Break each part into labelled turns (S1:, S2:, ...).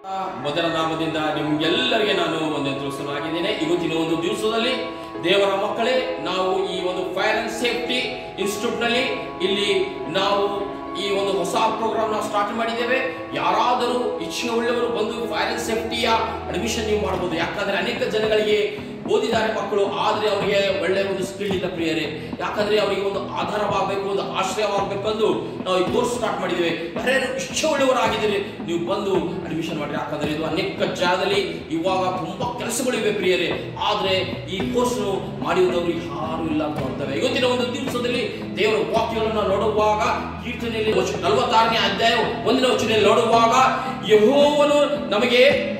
S1: ಮೊದಲ ನಾಮದಿಂದ ನಿಮ್ಗೆಲ್ಲರಿಗೆ ನಾನು ಒಂದು ತಿಳಿಸಲಾಗಿದ್ದೇನೆ ಇವತ್ತಿನ ಒಂದು ದಿವಸದಲ್ಲಿ ದೇವರ ಮಕ್ಕಳೇ ನಾವು ಈ ಒಂದು ಫೈರ್ ಅಂಡ್ ಸೇಫ್ಟಿ ಇನ್ಸ್ಟಿಟ್ಯೂಟ್ ನಲ್ಲಿ ಇಲ್ಲಿ ನಾವು ಈ ಒಂದು ಹೊಸ ಪ್ರೋಗ್ರಾಮ್ ನಾವು ಸ್ಟಾರ್ಟ್ ಮಾಡಿದ್ದೇವೆ ಯಾರಾದರೂ ಇಚ್ಛೆ ಉಳ್ಳವರು ಬಂದು ಫೈರ್ ಅಂಡ್ ಸೇಫ್ಟಿಯ ಅಡ್ಮಿಷನ್ ನೀವು ಮಾಡಬಹುದು ಯಾಕಂದ್ರೆ ಅನೇಕ ಜನಗಳಿಗೆ ಓದಿದ್ದಾರೆ ಮಕ್ಕಳು ಆದ್ರೆ ಅವರಿಗೆ ಒಳ್ಳೆಯ ಒಂದು ಸ್ಕಿಲ್ ಇಲ್ಲ ಪ್ರಿಯರೇ ಯಾಕಂದ್ರೆ ಅವರಿಗೆ ಒಂದು ಆಧಾರವಾಗಬೇಕು ಒಂದು ಆಶ್ರಯವಾಗಬೇಕೆಂದು ನಾವು ಈ ಕೋರ್ಸ್ ಸ್ಟಾರ್ಟ್ ಮಾಡಿದ್ದೇವೆ ಯಾರ್ಯಾರು ಇಚ್ಛೆ ಉಳ್ಳವರಾಗಿದ್ದೀರಿ ನೀವು ಬಂದು ಅಡ್ಮಿಷನ್ ಮಾಡಿ ಯಾಕಂದ್ರೆ ಇದು ಅನೇಕ ಜಾಗದಲ್ಲಿ ಇವಾಗ ತುಂಬಾ ಕೆಲಸಗಳಿವೆ ಪ್ರಿಯರೇ ಆದ್ರೆ ಈ ಕೋರ್ಸ್ ಮಾಡಿದವರು ಯಾರು ಇಲ್ಲ ಅಂತ ನೋಡ್ತೇವೆ ಇವತ್ತಿನ ಒಂದು ದಿವಸದಲ್ಲಿ ದೇವರ ವಾಕ್ಯಗಳನ್ನು ನೋಡುವಾಗ ಕೀರ್ತನೆಯಲ್ಲಿ ನಲವತ್ತಾರನೇ ಅಧ್ಯಾಯ ಒಂದಿನ ವಚನೆಯಲ್ಲಿ ನೋಡುವಾಗ ಯಹೋವನು ನಮಗೆ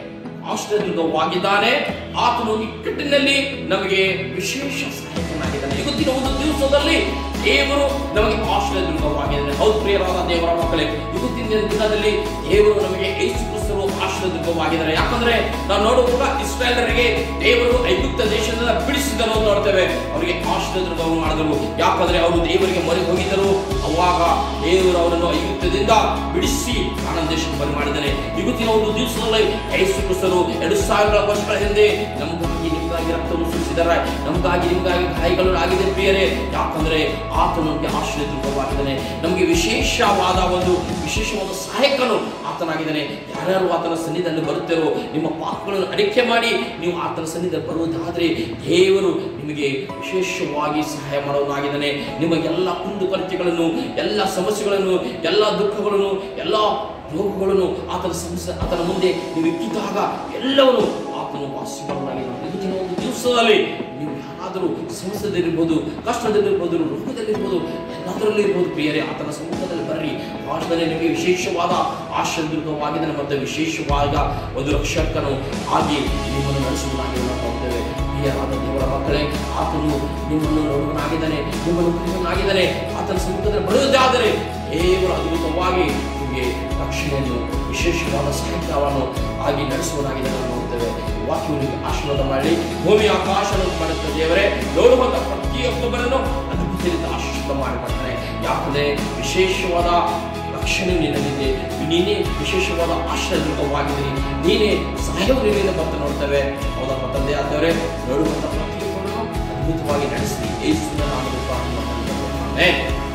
S1: ಆಶ್ರಯವಾಗಿದ್ದಾನೆ ಆತನು ಇಕ್ಕಟ್ಟಿನಲ್ಲಿ ನಮಗೆ ವಿಶೇಷ ಸಹಾಯಕನಾಗಿದ್ದಾನೆ ಇವತ್ತಿನ ಒಂದು ದಿವಸದಲ್ಲಿ ದೇವರು ನಮಗೆ ಆಶ್ರಯದುರ್ಗವಾಗಿದ್ದಾನೆ ಹೌದು ಪ್ರಿಯರಾದ ದೇವರ ಮಕ್ಕಳೇ ಇವತ್ತಿನ ದಿನದಲ್ಲಿ ದೇವರು ನಮಗೆ ಯೇಸು ಕ್ರಿಸ್ತರು ಆಶ್ರಯದುರ್ಗವಾಗಿದ್ದಾರೆ ಯಾಕಂದ್ರೆ ನಾವು ನೋಡುವಾಗ ಇಸ್ರಾಯೇಲರಿಗೆ ದೇವರು ಐಗುಪ್ತ ದೇಶದಿಂದ ಬಿಡಿಸಿದನು ಅಂತ ನೋಡ್ತೇವೆ ಅವರಿಗೆ ಆಶ್ರಯದುರ್ಗವನ್ನು ಮಾಡಿದರು ಯಾಕಂದ್ರೆ ಅವರು ದೇವರಿಗೆ ಮೊರೆ ಹೋಗಿದ್ದರು ಅವಾಗ ದೇವರು ಅವರನ್ನು ಐಗುಪ್ತದಿಂದ ಬಿಡಿಸಿ ಕಾನಾನ್ ದೇಶಕ್ಕೆ ಬರಿ ಮಾಡಿದ್ದಾನೆ ಇವತ್ತಿನ ಒಂದು ದಿವಸದಲ್ಲಿ ಯೇಸು ಕ್ರಿಸ್ತರು ಎರಡು ಸಾವಿರ ವರ್ಷಗಳ ಹಿಂದೆ ನಮಗಾಗಿ ನಿಮಗಾಗಿ ರಕ್ತವನ್ನು ಸುರಿಸಿದ್ದಾರೆ ನಮಗಾಗಿ ನಿಮಗಾಗಿ ಗಾಯಗಳು ಆಗಿದೆ ಪ್ರಿಯರೇ ಯಾಕಂದ್ರೆ ಆತನು ನಮಗೆ ಆಶ್ರಯ ದುರ್ಗವಾಗಿದ್ದಾನೆ ನಮಗೆ ವಿಶೇಷವಾದ ಒಂದು ವಿಶೇಷವಾದ ಸಹಾಯಕನು ಆತನಾಗಿದ್ದಾನೆ ಯಾರ್ಯಾರು ಆತನ ಸನ್ನಿಧಿಯಲ್ಲಿ ಬರುತ್ತಾರೋ ನಿಮ್ಮ ಪಾಪಗಳನ್ನು ಅಡಿಕೆ ಮಾಡಿ ನೀವು ಆತನ ಸನ್ನಿಧಿಯಲ್ಲಿ ಬರುವುದಾದ್ರೆ ದೇವರು ನಿಮಗೆ ವಿಶೇಷವಾಗಿ ಸಹಾಯ ಮಾಡುವನಾಗಿದ್ದಾನೆ ನಿಮಗೆಲ್ಲ ಕುಂದುಕೊರತೆಗಳನ್ನು ಎಲ್ಲ ಸಮಸ್ಯೆಗಳನ್ನು ಎಲ್ಲ ದುಃಖಗಳನ್ನು ಎಲ್ಲ ರೋಗಗಳನ್ನು ಆತನ ಸಮಸ್ಯೆ ಆತನ ಮುಂದೆ ನೀವು ಇಕ್ಕಿದಾಗ ಎಲ್ಲವನ್ನು ಆತನು ವಾಸಿ ಮಾಡುವನಾಗಿದ್ದಾನೆ ಇವತ್ತಿನ ಒಂದು ದಿವಸದಲ್ಲಿ ನೀವು ಯಾರಾದರೂ ಸಮಸ್ಯೆದಲ್ಲಿರ್ಬೋದು ಕಷ್ಟದಲ್ಲಿರ್ಬೋದು ರೋಗದಲ್ಲಿರ್ಬೋದು ಎಲ್ಲದರಲ್ಲೂ ಇರ್ಬೋದು ಪ್ರಿಯರೇ ಆತನ ಸಮ್ಮುಖದಲ್ಲಿ ಬರ್ರಿ ಭಾರತದಲ್ಲಿ ನಿಮಗೆ ವಿಶೇಷವಾದ ಆಶ್ರಯದುರ್ಗವಾಗಿದ್ದಾನೆ ಮತ್ತು ವಿಶೇಷವಾದ ಒಂದು ರಕ್ಷಕನು ಆಗಿ ನಿಮ್ಮನ್ನು ನಡೆಸುವುದಾಗಿ ನಾವು ನೋಡ್ತೇವೆ ಪ್ರಿಯರಾದ ದೇವರ ಮಕ್ಕಳೇ ಆತನು ನಿಮ್ಮನ್ನು ನೋಡುವನಾಗಿದ್ದಾನೆ ನಿಮ್ಮನ್ನು ಪ್ರಿಯನಾಗಿದ್ದಾನೆ ಆತನ ಸಮ್ಮುಖದಲ್ಲಿ ಬರುವುದಾದರೆ ದೇವರು ಅದ್ಭುತವಾಗಿ ನಿಮಗೆ ರಕ್ಷಣೆಯನ್ನು ವಿಶೇಷವಾದ ಸಾಹಿತ್ಯವನ್ನು ಆಗಿ ನಡೆಸುವುದಾಗಿದ್ದಾನೆ ನಾವು ನೋಡ್ತೇವೆ ವಾಕ್ಯವು ನಿಮಗೆ ಆಶೀರ್ವಾದ ಮಾಡಿ ಭೂಮಿ ಆಕಾಶವನ್ನು ಮಾಡುತ್ತ ದೇವರೇ ನೋಡುವಂತ ಪ್ರತಿಯೊಬ್ಬರನ್ನು ಅದ್ಭುತದಿಂದ ಆಶೀರ್ವಾದ ಮಾಡಿಕೊಡ್ತಾರೆ ಯಾಕಂದ್ರೆ ವಿಶೇಷವಾದ ರಕ್ಷಣೆ ನಿನ್ನಲ್ಲಿದೆ ನೀನೇ ವಿಶೇಷವಾದ ಆಶ್ರಯವಾಗಿದ್ದೀನಿ ನೀನೇ ಸಹಾಯವು ನಿನ್ನಿಂದ ಬಂತು ನೋಡ್ತೇವೆ ಹೌದಪ್ಪ ತಂದೆ ಆದವರೇ ನೋಡುವಂತ ಪ್ರತಿಯೊಬ್ಬರನ್ನು ಅದ್ಭುತವಾಗಿ ನಡೆಸಿ ಯೇಸುವಿನ ನಾಮದ ಪ್ರಾರ್ಥನೆ ಮಾಡಿಕೊಳ್ಳುತ್ತೇನೆ.